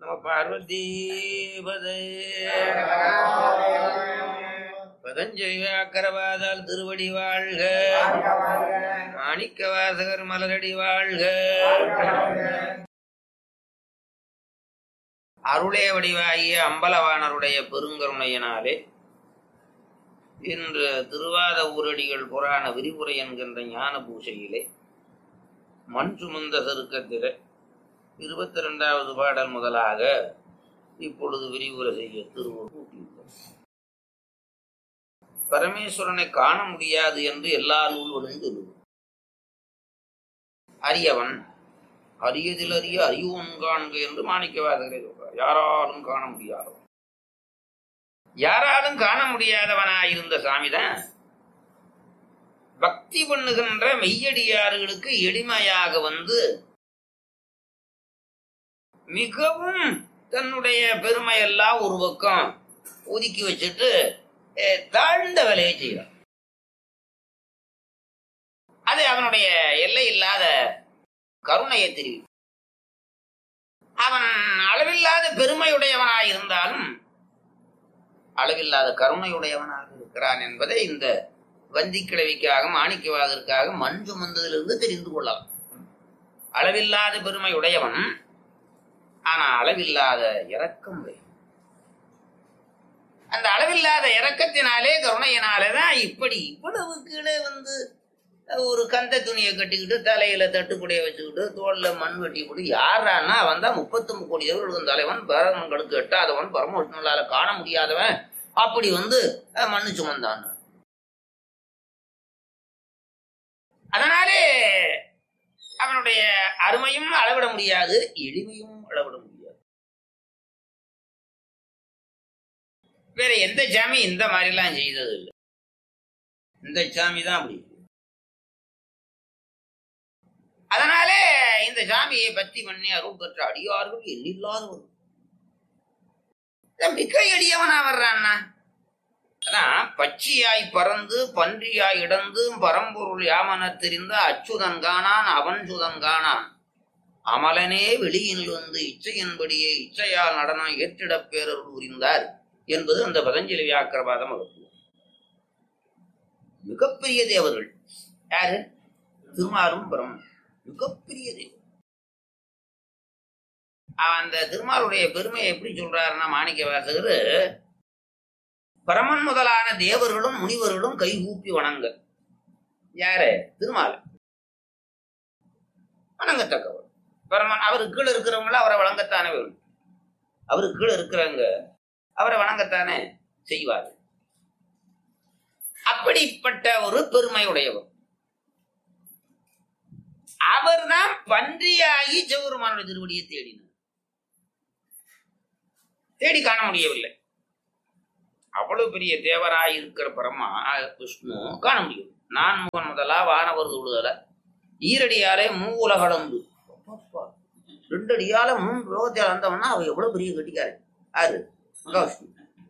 நம பார்வதி பதே பதஞ்செய்வாக்கரவாதால் திருவடி வாழ்க மாணிக்க வாசகர் மலரடி வாழ்க அருளே வடிவாகிய அம்பலவாணருடைய பெருங்கருணையினாலே இன்று திருவாத ஊரடிகள் புராண விரிவுரை என்கின்ற ஞான பூசையிலே மண் சுமந்த சருக்கத்திலே இருபத்தி ரெண்டாவது பாடல் முதலாக இப்பொழுது விரிவுரை செய்ய திருவூர் கூட்டியுள்ளோம் பரமேஸ்வரனை காண முடியாது என்று எல்லா நூல்களும் சொல்லுவோம் அரியவன் அரியதில் அறிய அறிவோன் காண்க என்று மாணிக்கவாதகரை சொல்றார் யாராலும் காண முடியாதவன் யாராலும் காண முடியாதவனாயிருந்த சாமிதான் பக்தி பண்ணுகின்ற மெய்யடியாறுகளுக்கு எளிமையாக வந்து மிகவும் தன்னுடைய பெருமையெல்லாம் ஒரு பக்கம் ஒதுக்கி வச்சுட்டு அஹ், தாழ்ந்த வேலையை செய்கிறான் அது அவனுடைய எல்லை இல்லாத கருணையை தெரிவிக்கும் அவன் அளவில்லாத பெருமையுடையவனாய் இருந்தாலும் அளவில்லாத கருணையுடையவனாக இருக்கிறான் என்பதை இந்த வந்தி கிழவிக்காக மாணிக்கவாதற்காக மண் சுமந்ததிலிருந்து தெரிந்து கொள்ளலாம் அளவில்லாத பெருமையுடையவன் ஆனா அளவில்லாத இரக்கம் உடையவன். அந்த அளவில்லாத இரக்கத்தினாலே கருணையினாலே தான் இப்படி இவ்வளவு கீழே வந்து ஒரு கந்த துணியை கட்டிக்கிட்டு தலையில தட்டுக்குடைய வச்சுக்கிட்டு தோல்ல மண் வெட்டி போட்டு யாரான்னா அவன் தான் முப்பத்தொன்பது கோடி தேவர்களுக்கும் தலைவன் பரமங்களுக்கு எட்டாதவன் பரமவிஷ்ணுலால காண முடியாதவன் அப்படி வந்து அஹ், மண்ணு சுமந்தான் அதனாலே அவனுடைய அருமையும் அளவிட முடியாது எளிமையும் அளவிட முடியாது வேற எந்த சாமி இந்த மாதிரிலாம் செய்தது இல்லை இந்த சாமி தான் அப்படி அதனாலே இந்த சாமியை பத்தி பண்ணி அருள் பெற்ற அடியார்கள் எண்ணில்லாதவர் மிக எளியவனா வர்றான்னா அதான் பச்சையாய் பறந்து பன்றியாய் இடந்து பரம்பொருள் யாமனத் தெரிந்த அச்சுதன் காணான் அவன் சுதன் காணான் அமலனே வெளியில் வந்து இச்சையின்படியே இச்சையால் நடனம் ஏற்றிடப் பேரருள் புரிந்தார் என்பது அந்த பதஞ்சலி வியாக்கிரவாதம் வகுப்பு மிகப்பெரிய தேவர்கள் யாரு திருமாலும் பரம் மிகப்பெரிய தேவர் அந்த திருமாலுடைய பெருமையை எப்படி சொல்றாருன்னா மாணிக்க வாசகர் பரமன் முதலான தேவர்களும் முனிவர்களும் கைகூப்பி வணங்க யாரு திருமால் வணங்கத்தக்கவர் பரமன் அவருக்கு கீழே இருக்கிறவங்கள அவரை வணங்கத்தானே வேணும் அவருக்கு கீழே இருக்கிறவங்க அவரை வணங்கத்தானே செய்வார் அப்படிப்பட்ட ஒரு பெருமையுடையவர் அவர்தான் பன்றியாகி சிவபெருமானுடைய திருவடியை தேடினார் தேடி காண முடியவில்லை அவ்வளவு பெரிய தேவராய் இருக்கிற பரமா விஷ்ணு காண முடியும் நான் முகன் முதலா வானவர் தொழுதல ஈரடியாலே மூவுலகளந்து ரெண்டு அடியால மூணு லோகத்தை அளந்தவனா அவ எவ்வளவு பெரிய கட்டிக்காரன் யாரு மகாவிஷ்ணு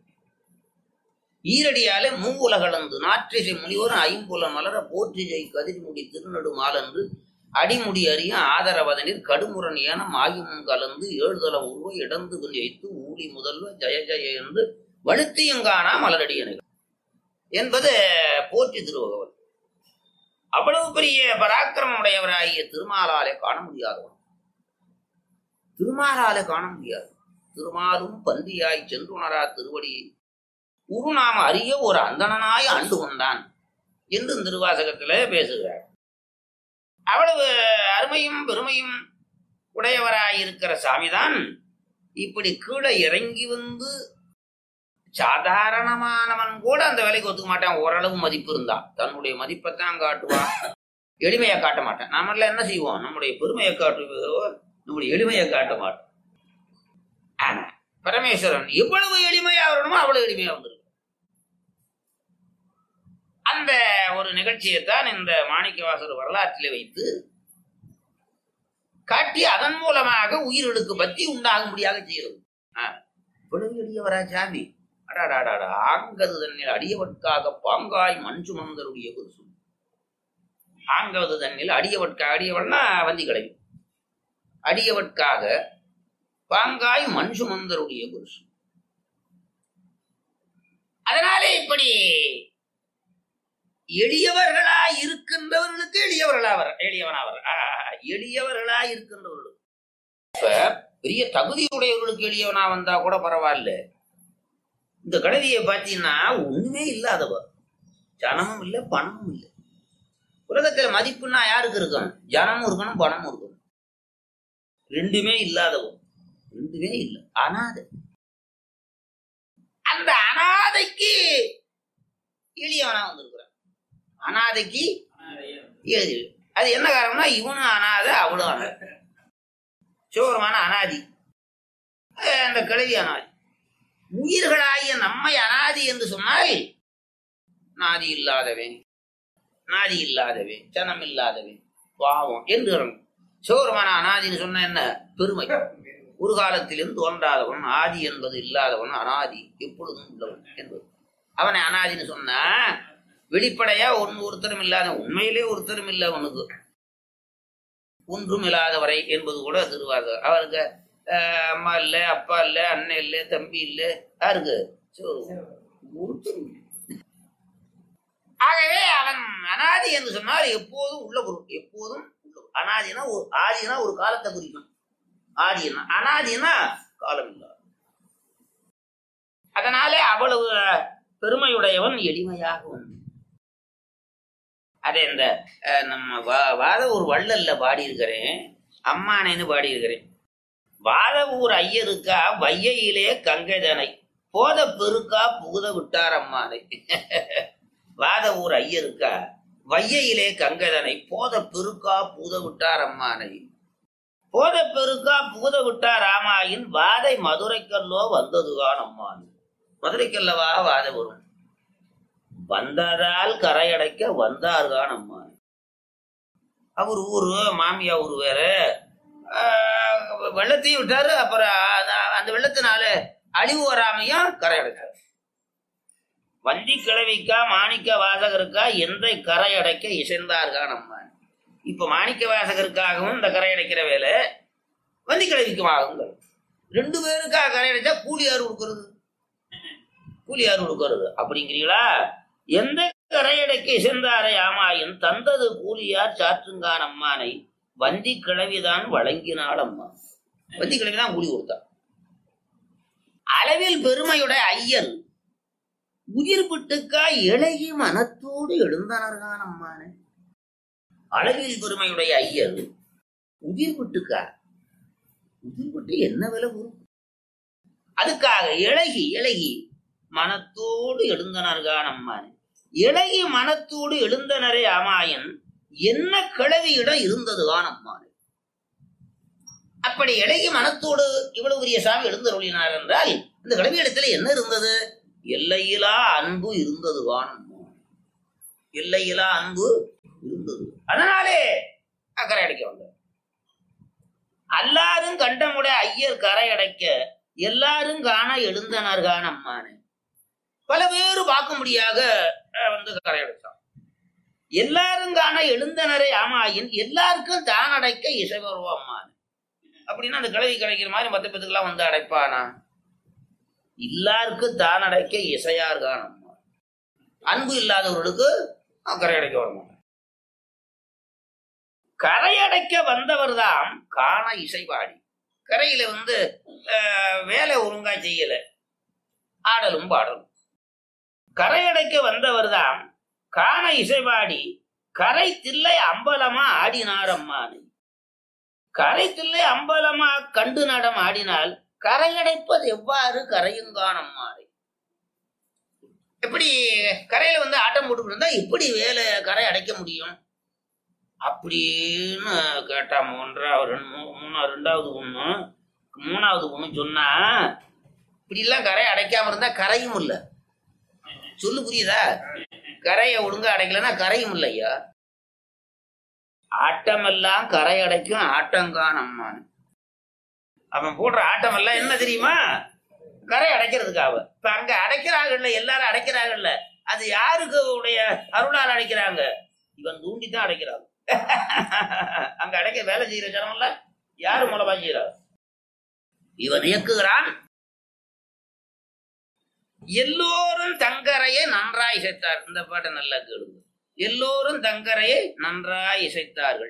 ஈரடியாலே மூவுலகளந்து நாற்றிசை முனிவரும் ஐம்புல மலர போற்றிசை கதிர்முடி திருநடு மாலன்று அடிமுடி அறிய ஆதரவதனில் கடுமுரண் ஏனம் ஆயுமும் கலந்து ஏழுதலம் உருவ இடந்து வைத்து ஊழி முதல்வ ஜெய ஜெய என்று வழுத்தியங்கானா மலரடியனுகள் என்பது போற்றி திருவகவல் அவ்வளவு பெரிய பராக்கிரமம் உடையவராகிய திருமாலாலே காண முடியாதவன் திருமாலாலே காண முடியாது திருமாலும் பந்தியாய் சென்றுணரா திருவடியை உருநாம அறிய ஒரு அந்தணனாய் ஆண்டு கொண்டான் என்று இந்த திருவாசகத்திலே பேசுகிறார் அவ்வளவு அருமையும் பெருமையும் உடையவராயிருக்கிற சாமிதான் இப்படி கீழே இறங்கி வந்து சாதாரணமானவன் கூட அந்த வேலைக்கு ஒத்துக்க மாட்டான் ஓரளவு மதிப்பு இருந்தா தன்னுடைய மதிப்பைத்தான் காட்டுவான் எளிமையை காட்ட மாட்டான் நாமெல்லாம் என்ன செய்வோம் நம்முடைய பெருமையை காட்டுவதோ நம்முடைய எளிமையை காட்ட மாட்டோம் ஆனா பரமேஸ்வரன் எவ்வளவு எளிமையா வரணுமோ அவ்வளவு எளிமையா வந்துருக்கு அந்த ஒரு நிகழ்ச்சியைத்தான் இந்த மாணிக்கவாசர் வரலாற்றிலே வைத்து காட்டி அதன் மூலமாக உயிர்களுக்கு பத்தி உண்டாகும்படியாக செய்கிறது ஆ, இவ்வளவு எளியவரா சாமி அடாடாடாடா ஆங்கது தன்னில் அடியவட்காக பாங்காய் மண் சுமந்தருடைய ஒரு சொல் ஆங்கவது தன்னில் அடியவட்கா அடியவன்னா வந்தி கிளவி அடியவட்காக பாங்காய் மண் சுமந்தருடைய புருஷன் அதனாலே இப்படி எளியவர்களா இருக்கின்றவர்களுக்கு எளியவர்களாவர் எளியவனாவர் ஆ, எளியவர்களா இருக்கின்றவர்களுக்கு இப்ப பெரிய தகுதியுடையவர்களுக்கு எளியவனா வந்தா கூட பரவாயில்ல இந்த கடைவியை பார்த்தீங்கன்னா ஒண்ணுமே இல்லாதவர் ஜனமும் இல்லை பணமும் இல்லை உலகத்துல மதிப்புன்னா யாருக்கு இருக்கணும் ஜனமும் இருக்கணும் பணமும் இருக்கணும் ரெண்டுமே இல்லாதவன் ரெண்டுமே இல்லை அனாதை அந்த அனாதைக்கு எளியவனா வந்திருக்கிறான் அனாதைக்கு எளிய அது என்ன காரணம்னா இவனும் அனாதை அவளும் அனாதை சிவபெருமான அனாதி அஹ் அந்த கிழவி அனாதி உயிர்களாகிய நம்மை அனாதி என்று சொன்னால் நாதி இல்லாதவன் நாதி இல்லாதவன் சனம் இல்லாதவன் பாவம் என்று இறங்கும் சிவபெருமான அனாதின்னு சொன்ன என்ன பெருமை ஒரு காலத்திலும் தோன்றாதவன் ஆதி என்பது இல்லாதவன் அனாதி எப்பொழுதும் உள்ளவன் என்பது அவனை அனாதின்னு சொன்னா வெளிப்படையா ஒன்னு ஒருத்தரும் இல்லாத உண்மையிலே ஒருத்தரும் இல்லை அவனுக்கு ஒன்றும் இல்லாதவரை என்பது கூட திருவாங்க அவருக்கு அஹ், அம்மா இல்லை அப்பா இல்லை அண்ணன் இல்லை தம்பி இல்லை யாருக்கு சிவபெருமான். ஒருத்தரும் இல்லை. ஆகவே அவன் அனாதி என்று சொன்னால் எப்போதும் உள்ள பொருள் எப்போதும் உள்ள பொருள். அனாதினா ஒரு ஆதினா ஒரு காலத்தை குறிக்கும் ஆதினா அனாதினா காலம் இல்ல அதனாலே அவ்வளவு பெருமையுடையவன் எளிமையாக வந்து அதே இந்த அஹ், நம்ம வா- வாத ஒரு வள்ளல்ல பாடியிருக்கிறேன் அம்மானேன்னு பாடியிருக்கிறேன் வாத ஊர் ஐயருக்கா வையையிலே கங்கைதனை போத பெருக்கா புகுத விட்டார் அம்மானை வாத ஊர் ஐயருக்கா வையையிலே கங்கதனை போத பெருக்கா புகுத விட்டார் அம்மானை போத பெருக்கா புகுத விட்டார் ராமாயின் வாதை மதுரைக்கல்லோ வந்ததுதான் அம்மான் மதுரைக்கல்லவா வாத வரும் வந்ததால் கரையடைக்க வந்தார்தான் அம்மான் அவர் ஊரு மாமியா ஊர் வேற ஆஹ், வெள்ளத்தையும் விட்டாரு அப்புறம் அந்த- அந்த வெள்ளத்தினால அழிவு வராமையும் கரையடைச்சார் வந்தி கிழவிக்கா மாணிக்க வாசகருக்கா எந்த கரை அடைக்க இசைந்தார்கான் அம்மா இப்ப மாணிக்க வாசகருக்காகவும் இந்த கரை அடைக்கிற வேலை வந்தி கிழவிக்கும் ஆகுங்கள் ரெண்டு பேருக்கா கரை அடைச்சா கூலி யார் கொடுக்கறது கூலி யார் கொடுக்கறது அப்படிங்கிறீங்களா எந்த கரையடைக்க இசைந்தாரை ஆமாயின் தந்தது கூலியார் சாற்றுங்கான் அம்மானை வந்தி கிழவிதான் வழங்கினாள் அம்மா வந்தி கிழவிதான் கூலி கொடுத்தா அளவில் பெருமையுடைய ஐயன் உயிர் விட்டுக்கா இழகி மனத்தோடு எழுந்தனர்கான் அம்மானே அளவில் பெருமையுடைய ஐயர் உயிர் விட்டுக்கா உயிர் விட்டு என்ன விலை வரும் அதுக்காக இழகி இழகி மனத்தோடு எழுந்தனர்கான் அம்மானே இழகி மனத்தோடு எழுந்தனரே அமாயன் என்ன கிழவியிடம் இருந்ததுதான் அம்மானே அப்படி இழகி மனத்தோடு இவ்வளவு பெரிய சாமி எழுந்தருளினார் என்றால் இந்த கிழவி இடத்துல என்ன இருந்தது எல்லையிலா அன்பு இருந்தது வானம் எல்லையிலா அன்பு இருந்தது அதனாலே கரை அடைக்க வந்தார் எல்லாரும் கண்டமுடைய ஐயர் கரை அடைக்க எல்லாரும் காண எழுந்தனர் காண அம்மானே பல பேரு பார்க்க முடியாத அஹ், வந்து கரை அடைச்சான் எல்லாரும் காண எழுந்தனரே ஆமாயின் எல்லாருக்கும் தான் அடைக்க இசை வருவோம் அம்மானே அப்படின்னா அந்த கிழவி கிடைக்கிற மாதிரி மத்த பேத்துக்கெல்லாம் வந்து அடைப்பானா எல்லாருக்கும் தான் அடைக்க இசையார் காணும் அன்பு இல்லாதவர்களுக்கு அவன் கரை அடைக்க வர மாட்டான் கரை அடைக்க வந்தவர் தான் காண இசைபாடி கரையில வந்து அஹ், வேலை ஒழுங்கா செய்யல ஆடலும் பாடலும் கரை அடைக்க வந்தவர் தான் காண இசைபாடி கரை தில்லை அம்பலமா ஆடினார் அம்மானு கரை தில்லை அம்பலமா கண்டு நடம் ஆடினால் கரையடைப்பது எவ்வாறு கரையுங்கானம் மாறி எப்படி கரையில வந்து ஆட்டம் போட்டு இருந்தா எப்படி வேலை கரை அடைக்க முடியும் அப்படின்னு கேட்டா மூன்றாவது ரெண்டு மூ- மூணாவது ரெண்டாவது பொண்ணு மூணாவது பொண்ணு சொன்னா இப்படி எல்லாம் கரை அடைக்காம இருந்தா கரையும் இல்ல சொல்லு புரியுதா கரையை ஒழுங்கா அடைக்கலன்னா கரையும் இல்லையா ஆட்டமெல்லாம் கரை அடைக்கும் ஆட்டங்கான் அம்மான் அவன் போடுற ஆட்டம் எல்லாம் என்ன தெரியுமா கரை அடைக்கிறதுக்காக இப்ப அங்க அடைக்கிறாங்கல்ல எல்லாரும் அடைக்கிறாங்கல்ல அது யாருக்கு உடைய அருளால் அடைக்கிறாங்க இவன் தூண்டி தான் அடைக்கிறாங்க அங்க அடைக்க வேலை செய்யற ஜனம்ல யாரு மூலமா செய்யறாங்க இவன் இயக்குகிறான் எல்லோரும் தங்கரையை நன்றாய் இசைத்தார் இந்த பாட்டை நல்லா கேளுங்க எல்லோரும் தங்கரையை நன்றாய் இசைத்தார்கள்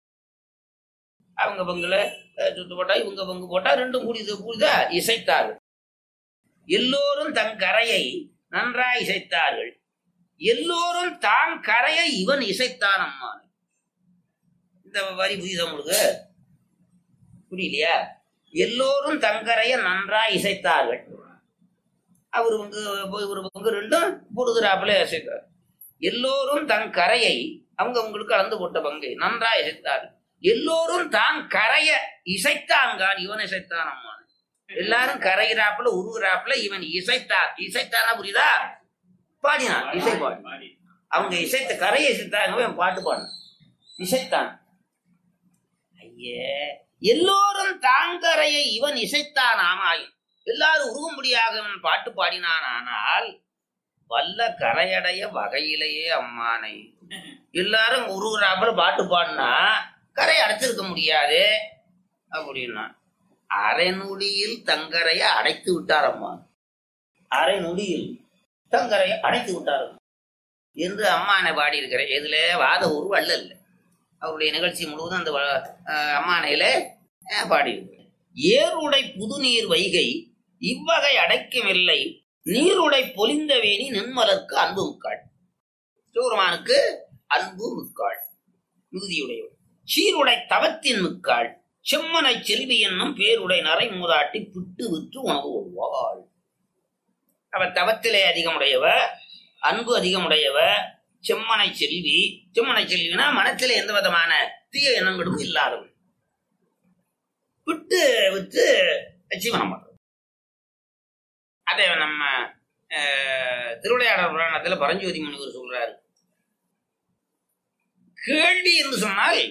அவங்க பங்குல அஹ், சுத்து போட்டா இவங்க பங்கு போட்டா ரெண்டும் கூடியது கூடிதா இசைத்தார்கள் எல்லோரும் தன் கரையை நன்றாய் இசைத்தார்கள் எல்லோரும் தான் கரையை இவன் இசைத்தான் அம்மா இந்த வரி புரியுதா உங்களுக்கு புரியலையா எல்லோரும் தங்கரைய நன்றாய் இசைத்தார்கள் அவர் வந்து இவர் பங்கு ரெண்டும் பொருதுறாப்புல இசைத்தார் எல்லோரும் தன் கரையை அவங்க உங்களுக்கு அளந்து போட்ட பங்கை நன்றாய் இசைத்தார்கள் எல்லோரும் தான் கரைய இசைத்தாங்கான் இவன் இசைத்தான் அம்மா எல்லாரும் கரையிறாப்புல உருகுறாப்புல இவன் இசைத்தார் இசைத்தானா புரியுதா பாடினான் இசை பாடி அவங்க இசைத்த கரையை இசைத்தாங்க இவன் பாட்டு பாடினான் இசைத்தான் ஐயே எல்லோரும் தாங்கரையை இவன் இசைத்தான் ஆமாயும் எல்லாரும் உருகும்படியாக இவன் பாட்டு பாடினான் ஆனால் வல்ல கரையடைய வகையிலேயே அம்மானை எல்லாரும் உருகுறாப்புல பாட்டு பாடினா கரை அடைச்சிருக்க முடியாது அப்படின்னா அரை நொடியில் தங்கரையை அடைத்து விட்டார் அம்மா அரை நொடியில் தங்கரையை அடைத்து விட்டார் என்று அம்மானை பாடியிருக்கிறேன் இதுல வாத உருவ அல்ல இல்லை அவருடைய நிகழ்ச்சி முழுவதும் அந்த வ- அஹ் அம்மானையில அஹ், பாடியிருக்கிறேன் ஏருடை புதுநீர் வைகை இவ்வகை அடைக்கவில்லை நீருடை பொலிந்த வேணி நின்மலர்க்கு அன்பு முக்காள் சிவபெருமானுக்கு அன்பு முக்காள் மிகுதியுடையவர் சீருடை தவத்தின் முக்காள் செம்மனை செல்வி என்னும் பேருடை நரை மூதாட்டி பிட்டு விற்று உணவு கொள்வாள் அவர் தவத்திலே அதிகமுடையவ அன்பு அதிகமுடையவ செம்மனை செல்வி செம்மனை செல்வினா மனத்திலே எந்த விதமான தீய எண்ணங்களும் இல்லாதவள் விட்டு விட்டு ஜீவனம் பண்றது அதை நம்ம அஹ், திருவிளையாடல் புராணத்துல பரஞ்சோதி முனிவர் சொல்றாரு கேள்வி என்று சொன்னால்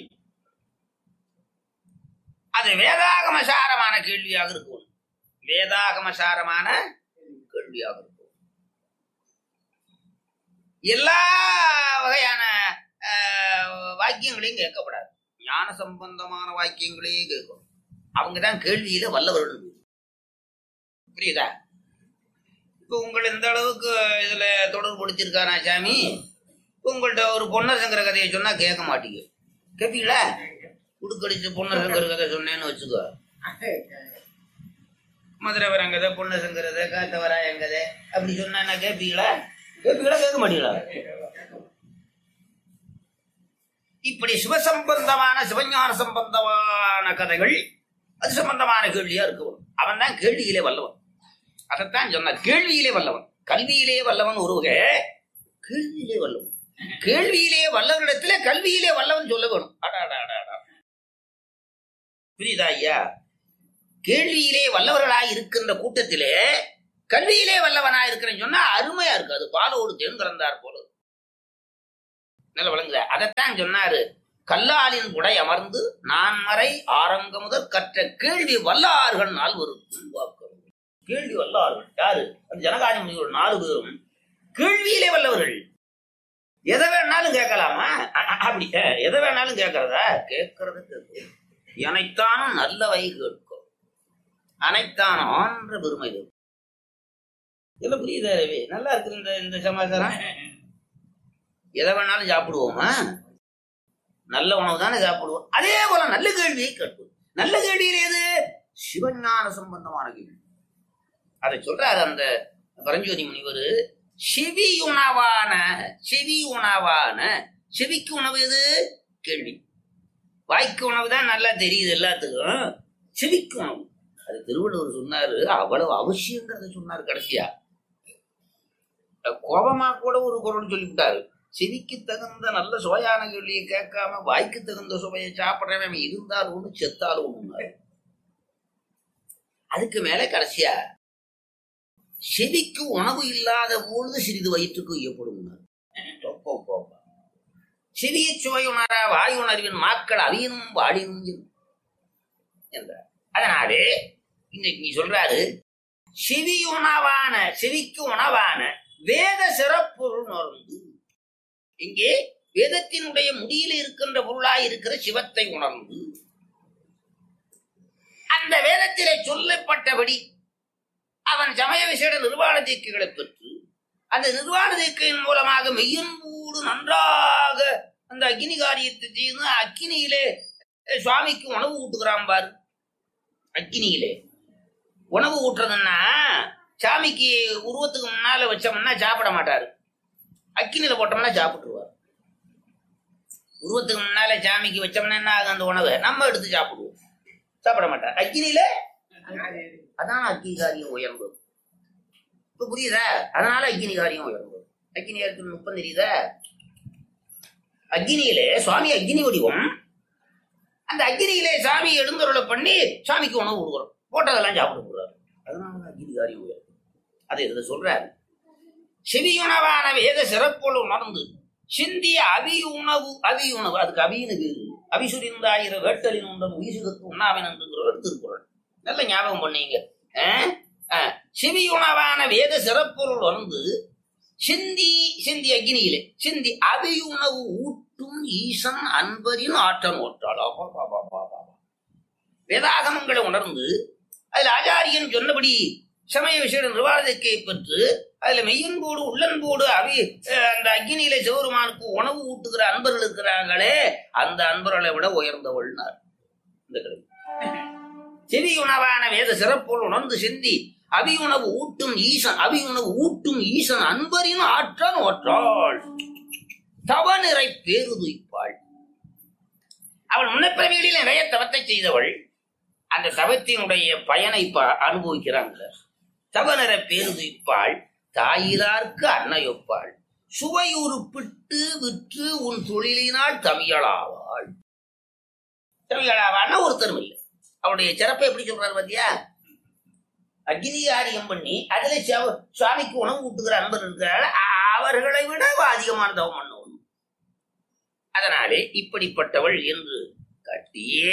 அது வேதாகமசாரமான கேள்வியாக இருக்கும் வேதாகமசாரமான கேள்வியாக இருக்கும் எல்லா வகையான அஹ், வாக்கியங்களையும் கேட்கப்படாது ஞான சம்பந்தமான வாக்கியங்களையும் கேட்கணும் அவங்க தான் கேள்வியில வல்லவர்கள் புரியுதா இப்ப உங்களை இந்த அளவுக்கு இதுல தொடர்பு படுத்திருக்காரா சாமி இப்ப உங்கள்ட்ட ஒரு பொன்னசங்கர கதையை சொன்னா கேட்க மாட்டீங்க கேட்பீங்களா உடுக்கடிச்சு பொன்னசங்கர கதை சொன்னேன்னு வச்சுக்கோ மதுரை வரங்கதை பொன்னசங்கரதை காத்தவராயங்கதை அப்படி சொன்னா என்ன கேட்பீங்களா கேட்பீங்களா கேட்க மாட்டீங்களா இப்படி சிவசம்பந்தமான சிவஞான சம்பந்தமான கதைகள் அது சம்பந்தமான கேள்வியா இருக்கும் அவன் தான் கேள்வியிலே வல்லவன் அதைத்தான் சொன்னார் கேள்வியிலே வல்லவன் கல்வியிலே வல்லவன் ஒருவக கேள்வியிலே வல்லவன் கேள்வியிலே வல்லவரிடத்திலே கல்வியிலே வல்லவன் சொல்ல வேணும் அடா, அடா, அடா, அடா. புரியுதா ஐயா கேள்வியிலே வல்லவர்களாய் இருக்கின்ற கூட்டத்திலே கல்வியிலே வல்லவனா இருக்கிறேன்னு சொன்னா அருமையா இருக்கு அது பாலோடு தேன் திறந்தார் போல நல்ல விளங்குதா அதைத்தான் சொன்னாரு கல்லாலின் உடை அமர்ந்து நான் மறை ஆரங்க முதல் கற்ற கேள்வி வல்லார்கள் நால்வருக்கும் வாக்கம் கேள்வி வல்லார்கள் யாரு அந்த ஜனகாதி முனிவர் நாலு பேரும் கேள்வியிலே வல்லவர்கள் எதை வேணாலும் கேட்கலாமா அ- அ- அப்படி அஹ், எதை வேணாலும் கேட்கறதா கேட்கறது கேட்கும் எனைத்தானும் நல்லவை கேட்கும் அனைத்தானும் ஆன்ற பெருமை இது இல்ல புரியுதா ரவி நல்லா இருக்கு இந்த இந்த சமாச்சாரம் எதை வேணாலும் சாப்பிடுவோமா நல்ல உணவு தானே சாப்பிடுவோம் அதே போல நல்ல கேள்வியை கேட்போம் நல்ல கேள்வியில் எது சிவஞான சம்பந்தமான கேள்வி அதை சொல்றாரு அந்த பரஞ்சோதி முனிவர் செவி உணவான செவி உணவான செவிக்கு உணவு எது கேள்வி வாய்க்கு உணவு தான் நல்லா தெரியுது எல்லாத்துக்கும் செவிக்கு உணவு அது திருவள்ளுவர் சொன்னாரு அவ்வளவு அவசியங்கிறத சொன்னார் கடைசியா கோபமா கூட ஒரு குரல் சொல்லிவிட்டாரு செவிக்கு தகுந்த நல்ல சுவையான கேள்வியை கேட்காம வாய்க்கு தகுந்த சுவையை சாப்பிடுறவன் அவன் இருந்தால் ஒண்ணு செத்தால் ஒண்ணு அதுக்கு மேல கடைசியா செவிக்கு உணவு இல்லாத பொழுது சிறிது வயிற்றுக்கு ஐயப்படும் சிறிய சுவை உணர வாய் உணர்வின் மாக்கள் அவியனும் வாடினும் இரு. என்றார் அதனாலே இன்னைக்கு நீ சொல்றாரு செவி உணவான செவிக்கு உணவான வேத சிறப்பொருள் உணர்ந்து இங்கே வேதத்தினுடைய முடியில இருக்கின்ற பொருளாய் இருக்கிற சிவத்தை உணர்ந்து அந்த வேதத்திலே சொல்லப்பட்டபடி அவன் சமய விசேட நிர்வாண தீக்கைகளை பெற்று அந்த நிர்வாண தீக்கையின் மூலமாக மெய்யன்போடு நன்றாக அந்த அக்னி காரியத்தை செய்து அக்கினியிலே அஹ், சுவாமிக்கு உணவு ஊட்டுகிறான் பாரு அக்கினியிலே உணவு ஊட்டுறதுன்னா சாமிக்கு உருவத்துக்கு முன்னால வச்சோம்னா சாப்பிட மாட்டாரு அக்கினியில போட்டோம்னா சாப்பிட்டுருவார் உருவத்துக்கு முன்னால சாமிக்கு வச்சோம்னா என்ன ஆகும் அந்த உணவை நம்ம எடுத்து சாப்பிடுவோம் சாப்பிட மாட்டார் அக்கினியில அதான் அக்கினி காரியம் உயர்ந்தது இப்ப புரியுதா அதனால அக்கினி காரியம் உயர்ந்தது அக்கினி காரியத்துக்கு நுட்பம் தெரியுதா அக்னியிலே சுவாமி அக்னி வடிவம் அந்த அக்னியிலே சாமி எழுந்தருளை பண்ணி சாமிக்கு உணவு கொடுக்குறோம் போட்டதெல்லாம் சாப்பிட போடுறாரு அதனால தான் அக்னி காரியம் உயர்ந்தது அதை இதுல சொல்றாரு செவியுணவான வேத சிறப்போடு உணர்ந்து சிந்திய அவியுணவு அவியுணவு அதுக்கு அவியினு பேரு அவிசுரிந்தாயிர வேட்டலின் உண்டன் உயிசுகத்து உண்ணாவின் என்றுங்கிற திருக்குறள் நல்ல ஞாபகம் பண்ணீங்க ஆஹ்? ஆஹ். செவியுணவான வேத சிறப்பொருள் வந்து சிந்தி சிந்தி அக்னியிலே சிந்தி அவியுணவு ஊட்டும் ஈசன் அன்பரின் ஆற்றன் ஓட்டாள் அப்பா, பா, பா, பா, பா, பா. வேதாகமங்களை உணர்ந்து அதில் ஆச்சாரியன் சொன்னபடி சமய விஷய நிர்வாகத்தை பெற்று அதுல மெய்யன்போடு உள்ளன்போடு அவி அஹ், அந்த அக்னியில சிவருமானுக்கு உணவு ஊட்டுகிற அன்பர்கள் இருக்கிறாங்களே அந்த அன்பர்களை விட உயர்ந்தவள்னார் இந்த கிழமை செவி உணவான வேத சிறப்போல் உணர்ந்து சிந்தி அவி உணவு ஊட்டும் ஈசன் அவி உணவு ஊட்டும் ஈசன் அன்பரின் ஆற்றன் ஒற்றாள் தவ நிறை பேருதுய்ப்பாள் அவள் முன்னப்பிறவிகளில் நிறைய தவத்தை செய்தவள் அந்த தவத்தினுடைய பயனை இப்ப அனுபவிக்கிறாங்க தவ நிற பேருதுய்ப்பாள் தாயிலார்க்கு அன்னையொப்பாள் சுவை உருப்பிட்டு விற்று உன் தொழிலினால் தமிழாவாள் தமிழாவாள்னா ஒருத்தரும் இல்லை அவருடைய சிறப்பை எப்படி சொல்றாரு பாத்தியா அக்னி காரியம் பண்ணி அதுல சிவ- சுவாமிக்கு உணவு ஊட்டுகிற அன்பர் இருக்கிறார் அவர்களை விட அவ அதிகமான தவம் பண்ணணும் அதனாலே இப்படிப்பட்டவள் என்று காட்டியே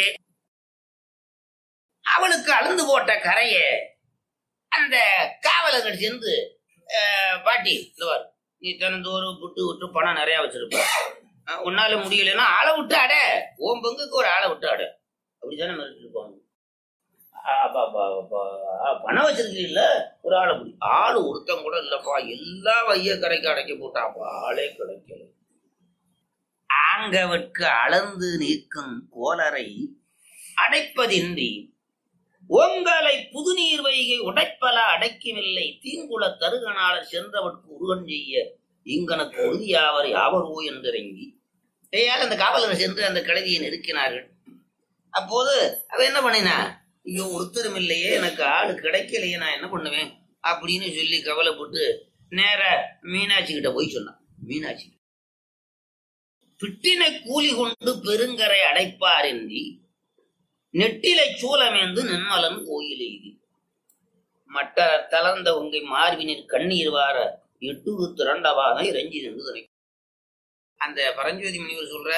அவளுக்கு அழுந்து போட்ட கரைய அந்த காவலர்கள் சேர்ந்து "அஹ், பாட்டி இந்த பாரு, நீ தினந்தோறும் புட்டு விட்டு பணம் நிறைய வச்சிருப்ப அஹ், உன்னால முடியலன்னா ஆளை விட்டு அட ஓம் பங்குக்கு ஒரு ஆளை விட்டு அட அப்படித்தானே மிரட்டிட்டு இருப்பாங்க அப்ப- அப்ப- அப்ப- பணம் வச்சிருக்கீங்கல்ல ஒரு ஆளை பிடி ஆளு ஒருத்தன் கூட இல்லப்பா எல்லா வைய கரைக்கு அடைக்க போட்டாப்பா ஆளே கிடைக்கல ஆங்கவற்கு அளந்து நிற்கும் கோலரை அடைப்பதின்றி ஓங்கலை புதுநீர் வைகை உடைப்பல அடைக்கவில்லை தீங்குள தருகனாளர் சென்றவர்க்கு உருவன் செய்ய இங்கனக்கு உறுதியாவர் யாவரோ என்றிறங்கி ஏயால் அந்த காவலர் சென்று அந்த கழுதியை நெருக்கினார்கள் அப்போது அவ என்ன பண்ணினா ஐயோ ஒருத்தரும் இல்லையே எனக்கு ஆளு கிடைக்கலையே நான் என்ன பண்ணுவேன் அப்படின்னு சொல்லி கவலைப்பட்டு நேர மீனாட்சி கிட்ட போய் சொன்னான் மீனாட்சி பிட்டினை கூலி கொண்டு பெருங்கரை அடைப்பார் என்றி நெட்டிலை சூலமேந்து நின்மலன் கோயில் எய்தி மட்ட தளர்ந்த உங்கை மார்பினில் கண்ணீர் வார எட்டுரு திரண்டவாக இறைஞ்சி நின்று அந்த பரஞ்சோதி முனிவர் சொல்ற